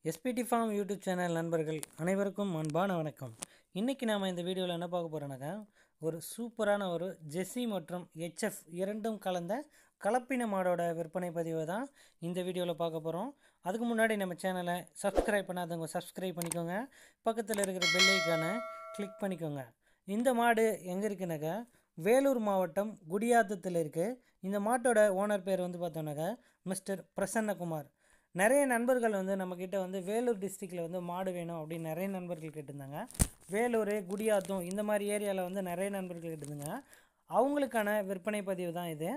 SPD farm YouTube channel நண்பர்கள் அனைவருக்கும் அன்பான வணக்கம் இன்றைக்கி நாம் இந்த வீடியோவில் என்ன பார்க்க போகிறோன்னாக்கா ஒரு சூப்பரான ஒரு ஜெஸ்ஸி மற்றும் ஹெச்எஃப் இரண்டும் கலந்த கலப்பின மாடோட விற்பனை பதிவை தான் இந்த வீடியோவில் பார்க்க போகிறோம் அதுக்கு முன்னாடி நம்ம சேனலை சப்ஸ்கிரைப் பண்ணாதவங்க சப்ஸ்கிரைப் பண்ணிக்கோங்க பக்கத்தில் இருக்கிற பெல் ஐக்கானை கிளிக் பண்ணிக்கோங்க இந்த மாடு எங்கே இருக்குனாக்கா வேலூர் மாவட்டம் குடியாத்தத்தில் இருக்குது இந்த மாட்டோட ஓனர் பேர் வந்து பார்த்தோன்னாக்கா மிஸ்டர் பிரசன்னகுமார் நிறைய நண்பர்கள் வந்து நம்மக்கிட்ட வந்து வேலூர் டிஸ்ட்ரிக்டில் வந்து மாடு வேணும் அப்படின்னு நிறைய நண்பர்கள் கேட்டிருந்தாங்க வேலூர் குடியாத்தம் இந்த மாதிரி ஏரியாவில் வந்து நிறைய நண்பர்கள் கேட்டிருந்தாங்க அவங்களுக்கான விற்பனை பதிவு தான் இது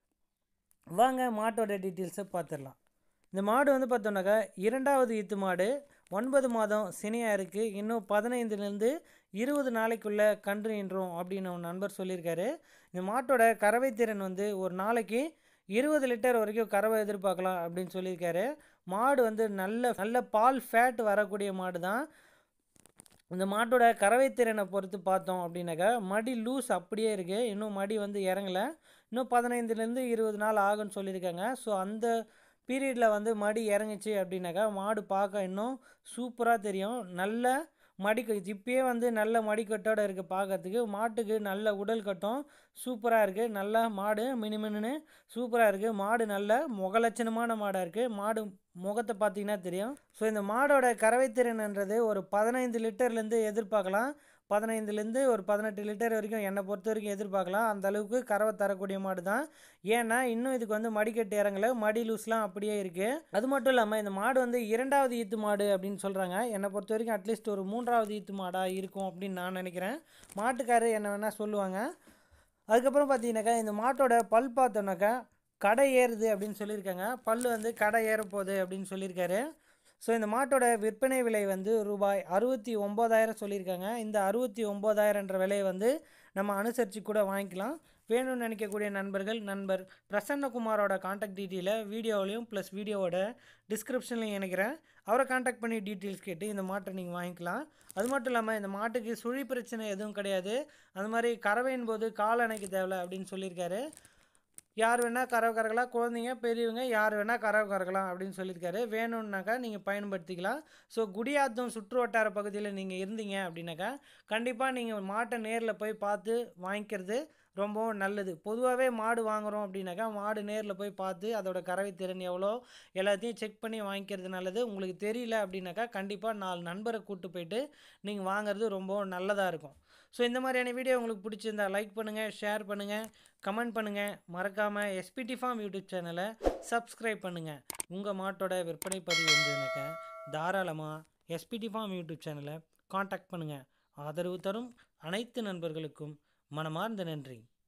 வாங்க மாட்டோட டீட்டெயில்ஸை பார்த்துடலாம் இந்த மாடு வந்து பார்த்தோன்னாக்கா இரண்டாவது ஈத்து மாடு ஒன்பது மாதம் சினையாக இருக்குது இன்னும் பதினைந்துலேருந்து இருபது நாளைக்குள்ளே கன்று ஈன்றும் அப்படின்னு ஒரு நண்பர் சொல்லியிருக்காரு இந்த மாட்டோட கறவை திறன் வந்து ஒரு நாளைக்கு இருபது லிட்டர் வரைக்கும் கறவை எதிர்பார்க்கலாம் அப்படின்னு சொல்லியிருக்காரு மாடு வந்து நல்ல நல்ல பால் ஃபேட் வரக்கூடிய மாடு தான் இந்த மாட்டோட கறவை திறனை பொறுத்து பார்த்தோம் அப்படின்னாக்கா மடி லூஸ் அப்படியே இருக்குது இன்னும் மடி வந்து இறங்கலை இன்னும் பதினைந்துலேருந்து இருபது நாள் ஆகும்னு சொல்லியிருக்காங்க ஸோ அந்த பீரியடில் வந்து மடி இறங்குச்சு அப்படின்னாக்கா மாடு பார்க்க இன்னும் சூப்பராக தெரியும் நல்ல மடிக்க இப்பயே வந்து நல்ல மடிக்கட்டோடு இருக்குது பார்க்கறதுக்கு மாட்டுக்கு நல்ல உடல் கட்டம் சூப்பராக இருக்குது நல்லா மாடு மினுமினுன்னு சூப்பராக இருக்குது மாடு நல்ல முகலட்சணமான மாடாக இருக்குது மாடு முகத்தை பார்த்தீங்கன்னா தெரியும் ஸோ இந்த மாடோட கறவைத்திறன்ன்றது ஒரு பதினைந்து லிட்டர்லேருந்து எதிர்பார்க்கலாம் பதினைந்துலேருந்து ஒரு பதினெட்டு லிட்டர் வரைக்கும் என்னை பொறுத்த வரைக்கும் எதிர்பார்க்கலாம் அந்த அளவுக்கு கறவை தரக்கூடிய மாடு தான் ஏன்னா இன்னும் இதுக்கு வந்து மடிக்கட்டு இறங்கலை மடி லூஸ்லாம் அப்படியே இருக்குது அது மட்டும் இல்லாமல் இந்த மாடு வந்து இரண்டாவது ஈத்து மாடு அப்படின்னு சொல்கிறாங்க என்னை பொறுத்த வரைக்கும் அட்லீஸ்ட் ஒரு மூன்றாவது ஈத்து மாடாக இருக்கும் அப்படின்னு நான் நினைக்கிறேன் மாட்டுக்காரர் என்ன வேணால் சொல்லுவாங்க அதுக்கப்புறம் பார்த்தீங்கன்னாக்கா இந்த மாட்டோட பல் பார்த்தோன்னாக்கா கடை ஏறுது அப்படின்னு சொல்லியிருக்காங்க பல் வந்து கடை ஏறப்போகுது அப்படின்னு சொல்லியிருக்காரு ஸோ இந்த மாட்டோட விற்பனை விலை வந்து ரூபாய் அறுபத்தி ஒம்போதாயிரம் சொல்லியிருக்காங்க இந்த அறுபத்தி ஒம்போதாயிரன்ற விலையை வந்து நம்ம அனுசரித்து கூட வாங்கிக்கலாம் வேணும்னு நினைக்கக்கூடிய நண்பர்கள் நண்பர் பிரசன்னகுமாரோட காண்டாக்ட் டீட்டெயிலை வீடியோவிலையும் ப்ளஸ் வீடியோவோட டிஸ்கிரிப்ஷன்லையும் இணைக்கிறேன் அவரை காண்டாக்ட் பண்ணி டீட்டெயில்ஸ் கேட்டு இந்த மாட்டை நீங்கள் வாங்கிக்கலாம் அது மட்டும் இல்லாமல் இந்த மாட்டுக்கு சுழி பிரச்சனை எதுவும் கிடையாது அது மாதிரி கறவையின் போது கால் அணைக்க தேவை அப்படின்னு சொல்லியிருக்காரு யார் வேணால் கறவை கறக்கலாம் குழந்தைங்க பெரியவங்க யார் வேணால் கறவை கறக்கலாம் அப்படின்னு சொல்லியிருக்காரு வேணும்னாக்கா நீங்கள் பயன்படுத்திக்கலாம் ஸோ குடியாத்தம் சுற்று வட்டார பகுதியில் நீங்கள் இருந்தீங்க அப்படின்னாக்கா கண்டிப்பாக நீங்கள் மாட்டை நேரில் போய் பார்த்து வாங்கிக்கிறது ரொம்பவும் நல்லது பொதுவாகவே மாடு வாங்குகிறோம் அப்படின்னாக்கா மாடு நேரில் போய் பார்த்து அதோட கறவை திறன் எவ்வளோ எல்லாத்தையும் செக் பண்ணி வாங்கிக்கிறது நல்லது உங்களுக்கு தெரியல அப்படின்னாக்கா கண்டிப்பாக நாலு நண்பரை கூப்பிட்டு போயிட்டு நீங்கள் வாங்குறது ரொம்பவும் நல்லதாக இருக்கும் ஸோ இந்த மாதிரியான வீடியோ உங்களுக்கு பிடிச்சிருந்தா லைக் பண்ணுங்கள் ஷேர் பண்ணுங்கள் கமெண்ட் பண்ணுங்கள் மறக்காமல் எஸ்பிடி ஃபார்ம் யூடியூப் சேனலை சப்ஸ்கிரைப் பண்ணுங்கள் உங்கள் மாட்டோட விற்பனை பதிவு இருந்ததுனாக்கா தாராளமாக எஸ்பிடி ஃபார்ம் யூடியூப் சேனலை காண்டாக்ட் பண்ணுங்கள் ஆதரவு தரும் அனைத்து நண்பர்களுக்கும் மனமார்ந்த நன்றி